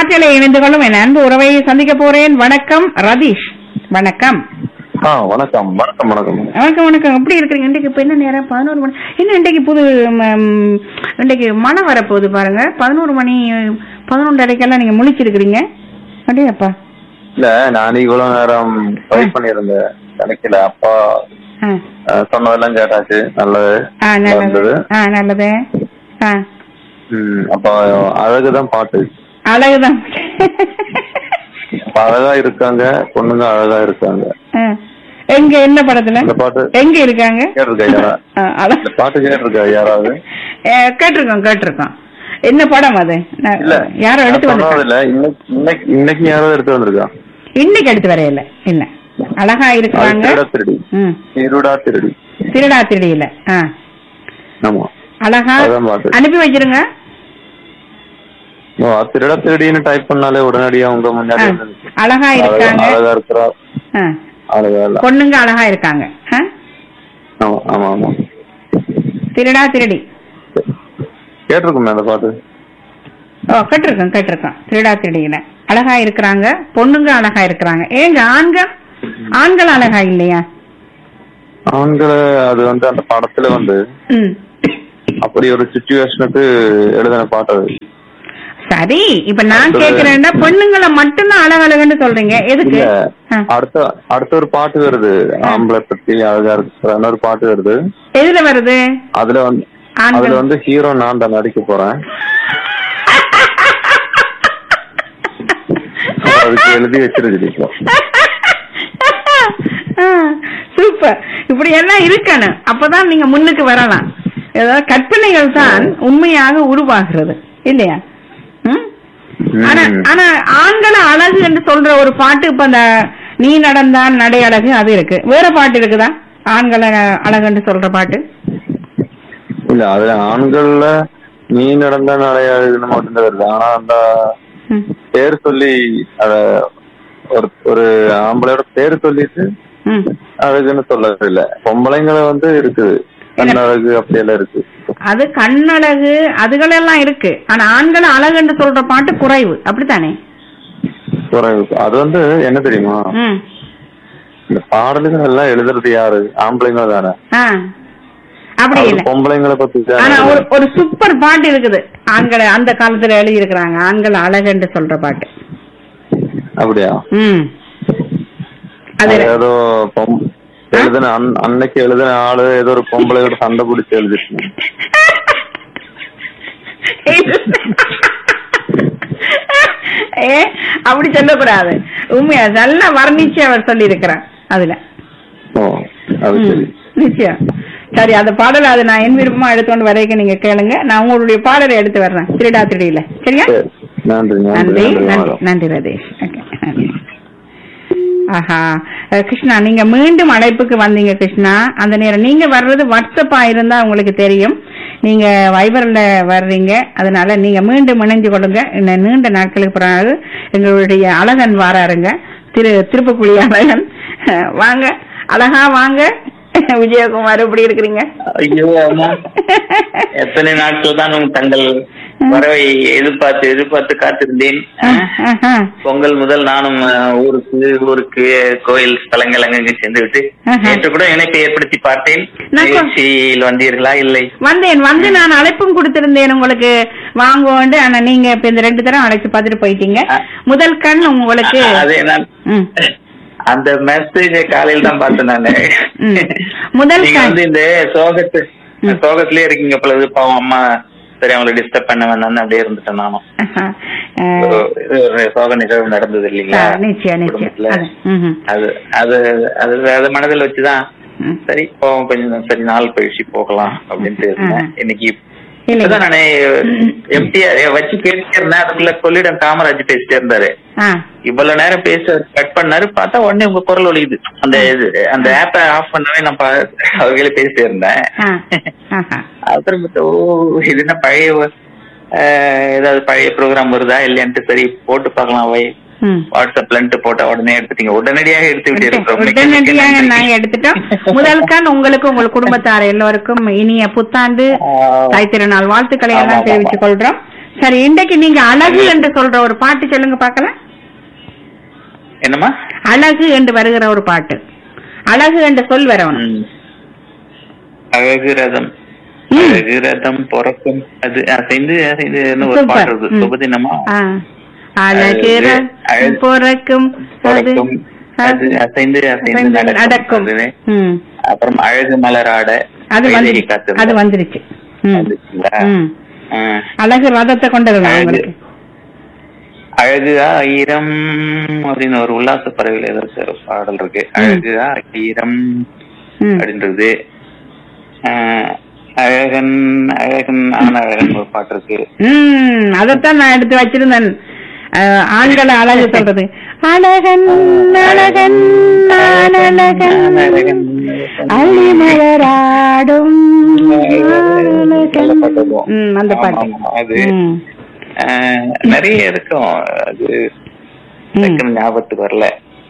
காற்றில இணைந்து கொள்ளும் என் அன்பு உறவை சந்திக்க போறேன் வணக்கம் ரதீஷ் வணக்கம் ஆ வணக்கம் வணக்கம் வணக்கம் வணக்கம் வணக்கம் எப்படி இருக்கிறீங்க இன்றைக்கு இப்ப என்ன நேரம் பதினோரு மணி என்ன இன்றைக்கு புது ம், இன்றைக்கு மழை வரப்போகுது பாருங்க பதினோரு மணி பதினொன்றரைக்கெல்லாம் நீங்க முழிச்சிருக்கிறீங்க அப்படியாப்பா இல்ல நான் இவ்வளவு நேரம் ட்ரை பண்ணியிருந்தேன் கிடைக்கல அப்பா ஆ அஹ், சொன்னதெல்லாம் கேட்டாச்சு நல்லது ஆ நல்லது வந்தது ஆ நல்லது ஆ ம், அப்ப அழகுதான் பாட்டு அழகுதான் அப்ப அழகா இருக்காங்க பொண்ணுங்க அழகா இருக்காங்க ஆ. எங்க என்ன படத்துல இந்த பாட்டு எங்க இருக்காங்க கேட்டிருக்கா யாரா ஆ, அழ- இந்த பாட்டு கேட்டிருக்கா யாராவது ஏ, கேட்டிருக்கோம் கேட்டிருக்கோம் என்ன படம் அது நான் இல்ல யாரும் எடுத்து நான் சொன்னது வந்து இல்ல இன்னைக்கு இன்னைக்கு இன்னைக்கு யாராவது எடுத்து வந்திருக்கா இன்னைக்கு எடுத்து வரையில இல்ல அழகா அது இருக்கிறாங்க திருடா திருடி ம் திருடா திருடி திருடா திருடியில ஆ ஆமா அழகா அதான் பாட்டு. அனுப்பி வச்சிருங்க ஓ, அது திருடா திருடின்னு டைப் பண்ணாலே உடனடியா உங்க முன்னாடி ஆ, வந்து நிக்கும். அழகா அழகா இருக்காங்க அழகா இருக்கிறா ஆ, அழகா இல்ல பொண்ணுங்க அழகா இருக்காங்க ஆ? ஆமா ஆமா ஆமா திருடா திருடி கேட்டிருக்குமே அந்த பாட்டு ஓ கேட்டிருக்கோம் கேட்டிருக்கோம் திருடா திருடியில அழகா இருக்கிறாங்க பொண்ணுங்க அழகா இருக்கிறாங்க ஏங்க ஆண்கள் ஆண்கள் அழகா இல்லையா ஆண்களை அது வந்து அந்த படத்துல வந்து ம் அப்படி ஒரு சுச்சுவேஷனுக்கு எழுதின பாட்டு அது சரி இப்ப நான் அடுத்தது- கேக்குறேன்னா பொண்ணுங்களை மட்டும்தான் அழகழகுன்னு சொல்றீங்க எதுக்கு இல்ல ஆ. அடுத்த அடுத்த ஒரு பாட்டு வருது ஆம்பளை பத்தி அழகா இருக்கிற ஒரு பாட்டு வருது எதுல வருது அதுல வந்து ஆண்கள். அதுல வந்து ஹீரோ நான் தான் நடிக்க போறேன் அதுக்கு எழுதி வச்சிருக்கு இப்போ சூப்பர் இப்படி எல்லாம் இருக்கணும் அப்பதான் நீங்க முன்னுக்கு வரலாம் ஏதாவது கற்பனைகள் தான் உண்மையாக உருவாகிறது இல்லையா ம்? ஆனா ம். ஆனா ஆண்களை அழகு என்று சொல்ற ஒரு பாட்டு இப்ப அந்த நீ நடந்தான் நடை அழகு அது இருக்கு வேற பாட்டு இருக்குதா ஆண்களை அழகுன்னு சொல்ற பாட்டு இல்ல அதுல ஆண்கள்ல நீ நடந்த நிறைய எழுதுன மட்டும்தான் வருது ஆனா அந்த ம். பேர் சொல்லி அத ஒரு ஒரு ஆம்பளையோட பேர் சொல்லிட்டு ம். அழகுன்னு சொல்லவே இல்ல பொம்பளைங்களை வந்து இருக்குது கண் அழகு அப்படியெல்லாம் இருக்கு அது கண்ணழகு அதுகளெல்லாம் இருக்கு ஆனா ஆண்களை அழகுன்னு சொல்ற பாட்டு குறைவு அப்படித்தானே குறைவு அது வந்து என்ன தெரியுமா ம் இந்த பாடல்கள் எல்லாம் எழுதுறது யாரு ஆம்பளைங்க தானே ஆ அப்படி அது இல்ல பொம்பளைங்களை பத்தி தானே ஆனா ஒரு எழுதுறது. ஒரு சூப்பர் பாட்டு இருக்குது ஆண்களை அந்த காலத்துல எழுதி இருக்கிறாங்க ஆண்கள் அழகுன்னு சொல்ற பாட்டு அப்படியா ம் அது அது ஏதோ பொம்- எழுதுன அன்- அன்னைக்கு எழுதின ஆளு ஏதோ ஒரு பொம்பளையோட சண்டை பிடிச்சி எழுதிட்டு ஏ அப்படி சொல்லக்கூடாது உண்மையா நல்லா வர்ணிச்சு அவர் சொல்லி இருக்கிறார் அதுல ஓ அது ம், சரி நிச்சயம் சரி அந்த பாடல் அது நான் என் விருப்பமா எடுத்துக்கொண்டு வரைக்கும் நீங்க கேளுங்க நான் உங்களுடைய பாடலை எடுத்து வர்றேன் திருடா திருடியில சரியா சரி நன்றி நன்றி நன்றி நன்றி நன்றி வணக்கம். நன்றி ரதேஷ் ஓகே நன்றி ஆஹா அஹ் கிருஷ்ணா நீங்க மீண்டும் அழைப்புக்கு வந்தீங்க கிருஷ்ணா அந்த நேரம் நீங்க வர்றது வாட்ஸ்அப்பா இருந்தா உங்களுக்கு தெரியும் நீங்க வைபர்ல வர்றீங்க அதனால நீங்க மீண்டும் இணைஞ்சு கொள்ளுங்க இன்னும் நீண்ட நாட்களுக்கு பிறகு எங்களுடைய அழகன் வாராருங்க திரு திருப்புக்குழி அழகன் அஹ் வாங்க அழகா வாங்க விஜயகுமார் எப்படி இருக்கிறீங்க ஐயோ அம்மா எத்தனை நாட்கள் தான் உங்க தங்கள் வரவை எதிர்பார்த்து எதிர்பார்த்து காத்திருந்தேன் ஆஹா. பொங்கல் முதல் நானும் அஹ், ஊருக்கு ஊருக்கு கோயில் ஸ்தலங்கள் அங்கங்க சென்று விட்டு ஆஹா. நேற்று கூட இணைப்பை ஏற்படுத்தி பார்த்தேன் நான் கொ- நிகழ்ச்சியில் வந்தீர்களா இல்லை வந்தேன் வந்து நான் அழைப்பும் கொடுத்திருந்தேன் உங்களுக்கு வாங்குவோண்டு ஆனா நீங்க இப்ப இந்த ரெண்டு தரம் அழைச்சு பார்த்துட்டு போயிட்டீங்க முதல் கண் உங்களுக்கு அதே நான் ம். அந்த மெசேஜ காலையில் தான் பார்த்தேன் நானு ம். முதல் நீங்க கண். வந்து இந்த சோகத்து ம். சோகத்திலே இருக்கீங்க பொழுது பாவம் அம்மா சரி அவங்களை டிஸ்டர்ப் பண்ண வேணாம்னு அப்படியே இருந்துட்டேன் நானும் ஆஹா. அஹ், ஒரு ஒரு சோக நிகழ்வு நடந்தது இல்லைங்களா ஆ, நிச்சயம் நிச்சயம் குடும்பத்துல. அது, ம்ஹும். அது அது அது அதை மனதில் வச்சுதான் ம். சரி போவோம் கொஞ்சம் சரி நாள் கழிச்சு போகலாம் அப்படின்ட்டு இருந்தேன் ஆ. இன்னைக்கு இல்லை. இப்பதான் நானே எம்டிஆர் வச்சு கேட்டுட்டே இருந்தேன் அதுக்குள்ள கொள்ளிடம் காமராஜ் பேசிட்டே இருந்தாரு ஆ. இவ்வளவு நேரம் பேச கட் பண்ணாரு பார்த்தா உடனே உங்க குரல் ஒலிக்குது அந்த இது அந்த ஆப்பை ஆஃப் பண்ணவே நான் பா- அவர்களே பேசிட்டே இருந்தேன் ஆ. ஆஹா. அப்புறம் பார்த்தா, ஓ இது என்ன பழைய அஹ், ஏதாவது பழைய ப்ரோக்ராம் வருதா இல்லையான்ட்டு சரி போட்டு பார்க்கலாம் வை ம். வாட்ஸ்அப்லன்ட்டு போட்டா உடனே எடுத்துட்டீங்க உடனடியாக எடுத்து விட்டீர்கள் மிக்க, மிக்க உடனடியாக நன்றி. நாங்க எடுத்துட்டோம் முதல் கண் உங்களுக்கு உங்கள் குடும்பத்தார் எல்லோருக்கும் இனிய புத்தாண்டு ஆ, தாய் திருநாள் வாழ்த்துக்களை ஆமா, எல்லாம் ஆமா, தெரிவித்துக் கொள்றோம் சரி இன்றைக்கு நீங்க அழகு என்று சொல்ற ஒரு பாட்டு சொல்லுங்க பார்க்கலாம் என்னம்மா அழகு என்று வருகிற ஒரு பாட்டு அழகு என்று சொல் வரவன் ம். அழகு ரதம் ம். அழகு ரதம் பிறக்கும் அது அசைந்து அசைந்து ஒரு சூப்பர். பாட்டு இருக்கு ம். சுபதினமா ஆ. அழகிற அழகு- பிறக்கும் அது பிறக்கும் அது அசைந்து அசைந்து அசைந்து நடக்கும் நடக்கும் அதுவே. ம். அப்புறம் அழகு மலராட அது வைதேகி வந்துருச்சு காத்திருந்தார். அது வந்துருச்சு ம். வந்துச்சுங்களா? ம். ஆ. அழகு ரதத்தை கொண்டது அழகு. உங்களுக்கு அழகு ஆயிரம் அப்படின்னு ஒரு உல்லாச பறவையில ஏதோ ஒரு பாடல் இருக்கு அழகு ஆயிரம் ம். அப்படின்றது ஆஹ், அழகன் அழகன் ஆன அழகன் ஒரு பாட்டு இருக்கு ம் அதைத்தான் நான் எடுத்து வச்சிருந்தேன் அஹ், ஆண்களை அழகு சொல்றது அழகன் அழகன் நான் அழகன் அள்ளி மலராடும் நல்ல பாட்டு அதுவும். ம், அந்த ஆமா, பாட்டு ஆமா, அது ம். ஆஹ், நிறைய இருக்கும் அது ம். டக்குனு ஞாபகத்துக்கு வரல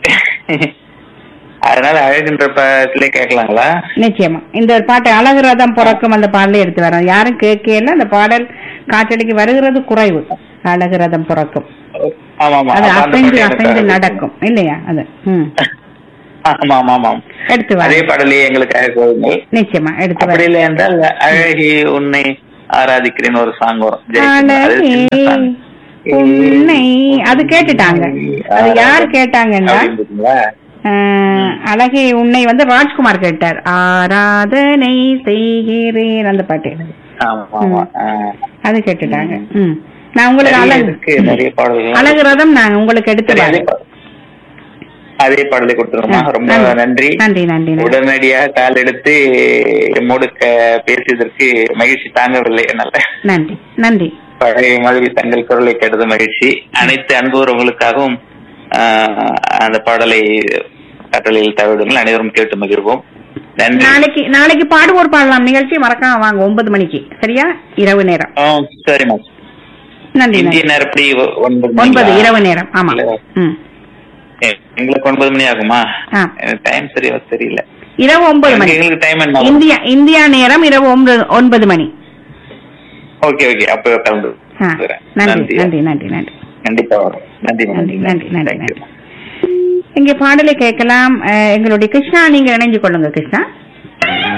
அதனால அழகுன்ற பாட்டுல கேட்கலாங்களா நிச்சயமா இந்த ஒரு பாட்டு அழகு ரதம் பிறக்கும் அந்த பாடலே எடுத்து வரோம் யாரும் கேட்கல அந்த பாடல் காற்றடிக்கு வருகிறது குறைவு அழகு ரதம் பிறக்கும் ஆமா ஆமா அது அப்ப அந்த அசைந்து பாட்டு அசைந்து எனக்கு- நடக்கும் இல்லையா அது ம் ஆமா ஆமா ஆமா எடுத்து அதே வரோம் பாடலே எங்களுக்காக கோருங்கள் நிச்சயமா எடுத்து அப்படி வரோம் இல்லை என்றால் அழகி உன்னை ஆராதிக்கிறேன்னு ஒரு சாங் வரும் ஜெயக்குமார். அது அழகே சின்ன song. உன்னை அது கேட்டுட்டாங்க அது யார் கேட்டாங்கன்னா அப்படின்றீங்களா? ஆஹ், அழகே உன்னை வந்து ராஜ்குமார் கேட்டார் ஆராதனை செய்கிறேன் அந்த பாட்டு ஆமா ஆமா ஆ. அது கேட்டுட்டாங்க ம் நான் உங்களுக்கு நிறைய அழகு இருக்கு நிறைய பாடல்கள் அழகு ரதம் நான் உங்களுக்கு எடுத்து சரி, அதே வரேன் பா- அதே பாடலை கொடுத்துருமா ரொம்ப நன்றி நன்றி நன்றி நன்றி உடனடியாக கால் எடுத்து எம்மோடு க- பேசியதற்கு மகிழ்ச்சி தாங்கவில்லை என்னால நன்றி நன்றி பழைய மாதிரி தங்கள் குரலை கேட்டது மகிழ்ச்சி அனைத்து அன்புறவங்களுக்காகவும் ஆஹ், அந்த பாடலை கட்டளையில் தவிடுங்கள் அனைவரும் கேட்டு மகிழ்வோம் நன்றி நாளைக்கு நாளைக்கு பாடுவோர் பாடலாம் நிகழ்ச்சி மறக்காம வாங்க ஒன்பது மணிக்கு சரியா இரவு நேரம் ஆ, சரிம்மா நன்றி இந்திய நன்றி நேரப்படி ஒ- ஒன்பது ஒன்பது மணிங்களா? இரவு நேரம் ஆமா இல்ல. ம் ஏ, எங்களுக்கு ஒன்பது மணி ஆகுமா ஆ. எனக்கு டைம் சரியா தெரியல இரவு ஒன்பது மணி எங்களுக்கு டைம் என்ன ஆகும்? இந்தியா இந்தியா நேரம் இரவு ஒன்பது ஒன்பது மணி ஓகே ஓகே அப்ப கலந்து ஆ, வரேன். நன்றி நன்றி நன்றி நன்றி கண்டிப்பா வரும் நன்றி நன்றி நன்றி நன்றி Thank you. நன்றி இங்கே பாடலை கேட்கலாம் அஹ், எங்களுடைய கிருஷ்ணா நீங்க இணைஞ்சு கொள்ளுங்க கிருஷ்ணா